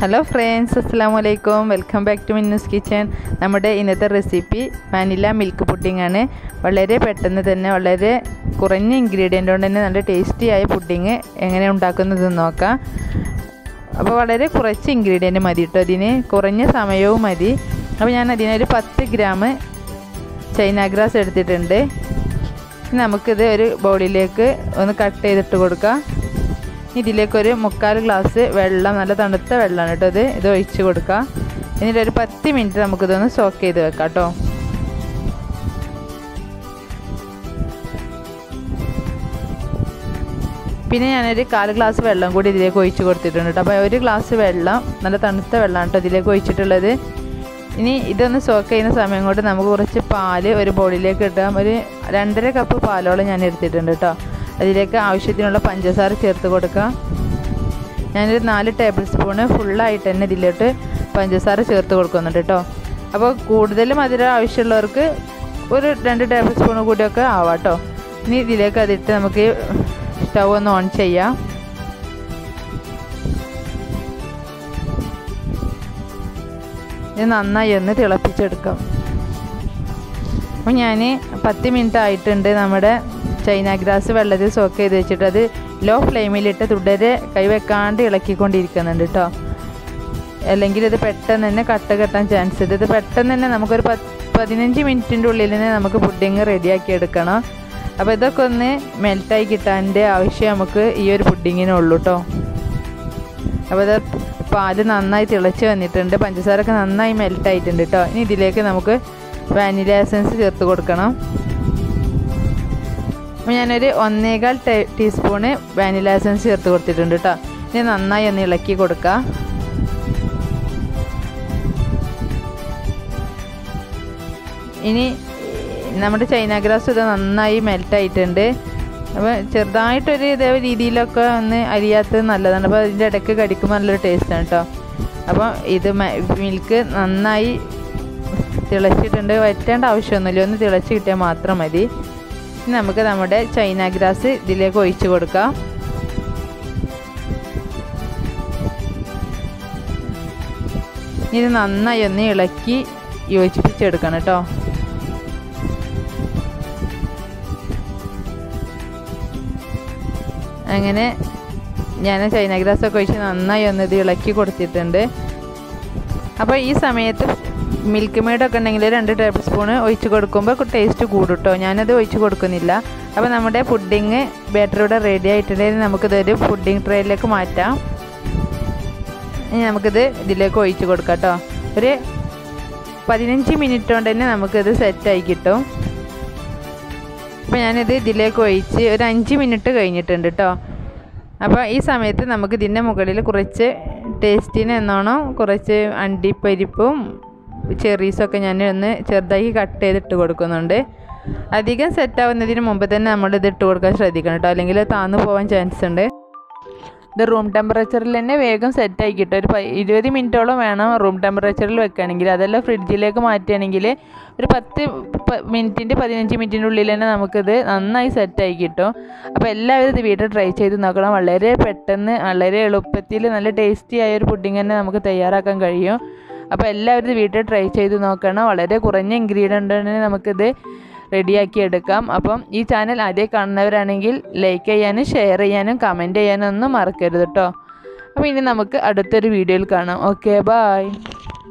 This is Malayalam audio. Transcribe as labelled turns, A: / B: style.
A: ഹലോ ഫ്രണ്ട്സ് അസ്സാം വലൈക്കും welcome back to Minnu's kitchen നമ്മുടെ ഇന്നത്തെ റെസിപ്പി വാനില മിൽക്ക് പുഡിംഗ് ആണ് വളരെ പെട്ടെന്ന് തന്നെ വളരെ കുറഞ്ഞ ഇൻഗ്രീഡിയൻ്റ് കൊണ്ട് തന്നെ നല്ല ടേസ്റ്റി ആയ പുഡിങ് എങ്ങനെ ഉണ്ടാക്കുന്നത് നോക്കാം അപ്പോൾ വളരെ കുറച്ച് ഇൻഗ്രീഡിയൻറ്റ് മതി കേട്ടോ അതിന് കുറഞ്ഞ സമയവും മതി അപ്പോൾ ഞാൻ അതിനൊരു പത്ത് ഗ്രാം ചൈന ഗ്രാസ് എടുത്തിട്ടുണ്ട് ഇനി നമുക്കിത് ഒരു ബൗളിലേക്ക് ഒന്ന് കട്ട് ചെയ്തിട്ട് കൊടുക്കാം ഇതിലേക്കൊരു മുക്കാൽ ഗ്ലാസ് വെള്ളം നല്ല തണുത്ത വെള്ളമാണ് കേട്ടോ ഇത് ഇത് ഒഴിച്ച് കൊടുക്കുക എന്നിട്ട് ഒരു പത്ത് മിനിറ്റ് നമുക്കിതൊന്ന് സോക്ക് ചെയ്ത് വെക്കാം കേട്ടോ പിന്നെ ഞാനൊരു കാൽ ഗ്ലാസ് വെള്ളം കൂടി ഇതിലേക്ക് ഒഴിച്ച് കൊടുത്തിട്ടുണ്ട് കേട്ടോ അപ്പോൾ ഒരു ഗ്ലാസ് വെള്ളം നല്ല തണുത്ത വെള്ളമാണ് കേട്ടോ ഇതിലേക്ക് ഒഴിച്ചിട്ടുള്ളത് ഇനി ഇതൊന്ന് സോക്ക് ചെയ്യുന്ന സമയം കൊണ്ട് നമുക്ക് കുറച്ച് പാല് ഒരു ബോളിലേക്ക് ഇട്ടാം ഒരു രണ്ടര കപ്പ് പാലോളം ഞാൻ എടുത്തിട്ടുണ്ട് കേട്ടോ അതിലേക്ക് ആവശ്യത്തിനുള്ള പഞ്ചസാര ചേർത്ത് കൊടുക്കാം ഞാനൊരു നാല് ടേബിൾ സ്പൂണ് ഫുള്ളായിട്ട് തന്നെ ഇതിലോട്ട് പഞ്ചസാര ചേർത്ത് കൊടുക്കുന്നുണ്ട് കേട്ടോ അപ്പോൾ കൂടുതൽ മധുരം ആവശ്യമുള്ളവർക്ക് ഒരു രണ്ട് ടേബിൾ സ്പൂൺ കൂടിയൊക്കെ ആവാം കേട്ടോ ഇനി ഇതിലേക്ക് അതിട്ട് നമുക്ക് സ്റ്റൗ ഒന്ന് ഓൺ ചെയ്യാം ഇത് നന്നായി ഒന്ന് തിളപ്പിച്ചെടുക്കാം അപ്പോൾ ഞാൻ പത്ത് മിനിറ്റ് ആയിട്ടുണ്ട് നമ്മുടെ ചൈന ഗ്രാസ് വെള്ളത്തിൽ സോക്ക് ചെയ്ത് വെച്ചിട്ട് അത് ലോ ഫ്ലെയിമിലിട്ട് തുടരെ കൈവെക്കാണ്ട് ഇളക്കിക്കൊണ്ടിരിക്കുന്നുണ്ട് കേട്ടോ അല്ലെങ്കിൽ ഇത് പെട്ടെന്ന് തന്നെ കട്ട കെട്ടാൻ ചാൻസ് ഉണ്ട് ഇത് പെട്ടെന്ന് തന്നെ നമുക്കൊരു പത്ത് പതിനഞ്ച് മിനിറ്റിൻ്റെ ഉള്ളിൽ തന്നെ നമുക്ക് പുഡിങ് റെഡിയാക്കി എടുക്കണം അപ്പോൾ ഇതൊക്കെ ഒന്ന് മെൽറ്റായി കിട്ടാൻ്റെ ആവശ്യം നമുക്ക് ഈ ഒരു പുഡിങ്ങിനുള്ളൂ കേട്ടോ അപ്പോൾ ഇത് പാല് നന്നായി തിളച്ച് വന്നിട്ടുണ്ട് പഞ്ചസാര ഒക്കെ നന്നായി മെൽറ്റായിട്ടുണ്ട് കേട്ടോ ഇനി ഇതിലേക്ക് നമുക്ക് വാനില എസൻസ് ചേർത്ത് കൊടുക്കണം അപ്പോൾ ഞാനൊരു ഒന്നേകാൽ ടീസ്പൂണ് വാനില എസൻസ് ചേർത്ത് കൊടുത്തിട്ടുണ്ട് കേട്ടോ ഇനി നന്നായി ഒന്ന് ഇളക്കി കൊടുക്കുക ഇനി നമ്മുടെ ചൈന ഗ്രാസ് ഇത് നന്നായി മെൽറ്റായിട്ടുണ്ട് അപ്പോൾ ചെറുതായിട്ടൊരു ഇതേ രീതിയിലൊക്കെ ഒന്ന് അരിയാത്തത് നല്ലതാണ് അപ്പോൾ അതിൻ്റെ ഇടയ്ക്ക് കടിക്കുമ്പോൾ നല്ലൊരു ടേസ്റ്റാണ് കേട്ടോ അപ്പോൾ ഇത് മിൽക്ക് നന്നായി തിളച്ചിട്ടുണ്ട് വറ്റേണ്ട ആവശ്യമൊന്നുമില്ല ഒന്ന് തിളച്ച് കിട്ടിയാൽ മാത്രം മതി ഇനി നമുക്ക് നമ്മുടെ ചൈന ഗ്രാസ് ഇതിലേക്ക് ഒഴിച്ച് കൊടുക്കാം ഇത് നന്നായി ഒന്ന് ഇളക്കി യോജിപ്പിച്ചെടുക്കണം കേട്ടോ അങ്ങനെ ഞാൻ ചൈന ഗ്രാസൊക്കെ ഒഴിച്ച് നന്നായി ഒന്ന് ഇത് ഇളക്കി കൊടുത്തിട്ടുണ്ട് അപ്പോൾ ഈ സമയത്ത് മിൽക്ക് മെയ്ഡൊക്കെ ഉണ്ടെങ്കിൽ രണ്ട് ടേബിൾ സ്പൂണ് ഒഴിച്ച് കൊടുക്കുമ്പോൾ ടേസ്റ്റ് കൂടും കേട്ടോ ഞാനത് ഒഴിച്ച് കൊടുക്കുന്നില്ല അപ്പോൾ നമ്മുടെ പുഡിങ് ബാറ്റർ ഇവിടെ റെഡി ആയിട്ടുണ്ടെങ്കിൽ നമുക്കിതൊരു പുഡിങ് ട്രേയിലേക്ക് മാറ്റാം ഇനി നമുക്കിത് ഇതിലേക്ക് ഒഴിച്ച് കൊടുക്കാം കേട്ടോ ഒരു പതിനഞ്ച് മിനിറ്റ് കൊണ്ട് തന്നെ നമുക്കിത് സെറ്റായി കിട്ടും അപ്പോൾ ഞാനിത് ഇതിലേക്ക് ഒഴിച്ച് ഒരു അഞ്ച് മിനിറ്റ് കഴിഞ്ഞിട്ടുണ്ട് കേട്ടോ അപ്പോൾ ഈ സമയത്ത് നമുക്ക് ഇതിൻ്റെ മുകളിൽ കുറച്ച് ടേസ്റ്റിന് എന്നോണം കുറച്ച് അണ്ടിപ്പരിപ്പും ചെറീസൊക്കെ ഞാൻ ഒന്ന് ചെറുതാക്കി കട്ട് ചെയ്തിട്ട് കൊടുക്കുന്നുണ്ട് അധികം സെറ്റാവുന്നതിന് മുമ്പ് തന്നെ നമ്മളിത് ഇട്ട് കൊടുക്കാൻ ശ്രദ്ധിക്കണം കേട്ടോ അല്ലെങ്കിൽ താന്നു പോകാൻ ചാൻസ് ഉണ്ട് ഇത് റൂം ടെമ്പറേച്ചറിൽ തന്നെ വേഗം സെറ്റായി കിട്ടും ഒരു ഇരുപത് മിനിറ്റോളം വേണം റൂം ടെമ്പറേച്ചറിൽ വെക്കുകയാണെങ്കിൽ അതെല്ലാം ഫ്രിഡ്ജിലേക്ക് മാറ്റുകയാണെങ്കിൽ ഒരു പത്ത് മിനിറ്റിൻ്റെ പതിനഞ്ച് മിനിറ്റിൻ്റെ ഉള്ളിൽ തന്നെ നമുക്കിത് നന്നായി സെറ്റായി കിട്ടും അപ്പോൾ എല്ലാവരും ഇത് വീട്ടിൽ ട്രൈ ചെയ്ത് നോക്കണം വളരെ പെട്ടെന്ന് വളരെ എളുപ്പത്തിൽ നല്ല ടേസ്റ്റി ആയ ഒരു പുഡിങ് തന്നെ നമുക്ക് തയ്യാറാക്കാൻ കഴിയും അപ്പോൾ എല്ലാവരും ഇത് വീട്ടിൽ ട്രൈ ചെയ്ത് നോക്കണം വളരെ കുറഞ്ഞ ഇൻഗ്രീഡിയൻ്റ് തന്നെ നമുക്കിത് റെഡിയാക്കി എടുക്കാം അപ്പം ഈ ചാനൽ ആദ്യം കാണുന്നവരാണെങ്കിൽ ലൈക്ക് ചെയ്യാനും ഷെയർ ചെയ്യാനും കമൻറ്റ് ചെയ്യാനും ഒന്നും മറക്കരുത് കേട്ടോ അപ്പോൾ ഇനി നമുക്ക് അടുത്തൊരു വീഡിയോയിൽ കാണാം ഓക്കെ ബായ്